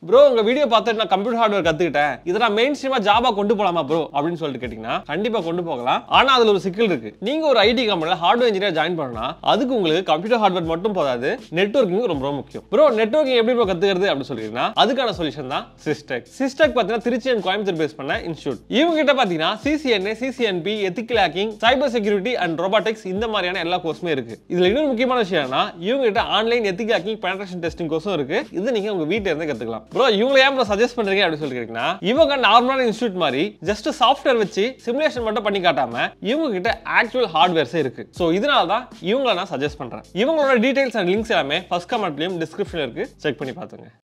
bro உங்க video பார்த்துட்டு நான் கம்ப்யூட்டர் ஹார்ட்வேர் கத்துக்கிட்டேன் இதை நான் மெயின் ஸ்ட்ரீமா ஜாபா கொண்டு போலாமா ப்ரோ அப்படின்னு சொல்லிட்டு கேட்டீங்கன்னா கண்டிப்பா கொண்டு போகலாம் ஆனா அதுல ஒரு சிக்கல் இருக்கு நீங்க ஒரு ஐடி கம்பெனில ஹார்ட்வேர் இன்ஜினியர் ஜாயின் பண்ணா அதுக்கு உங்களுக்கு கம்ப்யூட்டர் ஹார்ட்வேர் மட்டும் போதாது நெட்வொர்க்கிங் ரொம்ப ரொம்ப முக்கியம் ப்ரோ நெட்வொர்க்கிங் எப்படி ப்ரோ கத்துக்கிறது அப்படின்னு சொல்லிருக்கீங்கன்னா அதுக்கான சொல்யூஷன் தான் சிஸ்டெக் சிஸ்டெக் பார்த்தீங்கன்னா திருச்சி அண்ட் கோயம்புத்தூர் பேஸ் பண்ண இன்ஸ்டியூட் இவங்க கிட்ட பார்த்தீங்கன்னா CCNA CCNP ethical hacking cyber security and robotics இந்த மாதிரியான எல்லா கோர்ஸுமே இருக்கு இதுல இன்னொரு முக்கியமான விஷயம் என்னன்னா இவங்க கிட்ட online ethical hacking penetration testing கோர்ஸும் இருக்கு இது நீங்க உங்க வீட்ல இருந்து கத்துக்கலாம் ப்ரோ இவங்க ஏன் ப்ரோ சஜஸ்ட் பண்றீங்க அப்படின்னு சொல்லிருக்கீங்கன்னா இவங்க நார்மலான இன்ஸ்டியூட் மாதிரி ஜஸ்ட் சாஃப்ட்வேர் வச்சு சிமுலேஷன் மட்டும் பண்ணி காட்டாம இவங்க கிட்ட ஆக்சுவல் ஹார்ட்வேர்ஸே இருக்கு ஸோ இதனால தான் இவங்கள நான் சஜஸ்ட் பண்றேன் இவங்களோட டீடைல்ஸ் அண்ட் லிங்க்ஸ் எல்லாமே ஃபர்ஸ்ட் கமெண்ட்லயும் டிஸ்கிரிப்ஷன்ல இருக்கு செக் பண்ணி பார்த்துங்க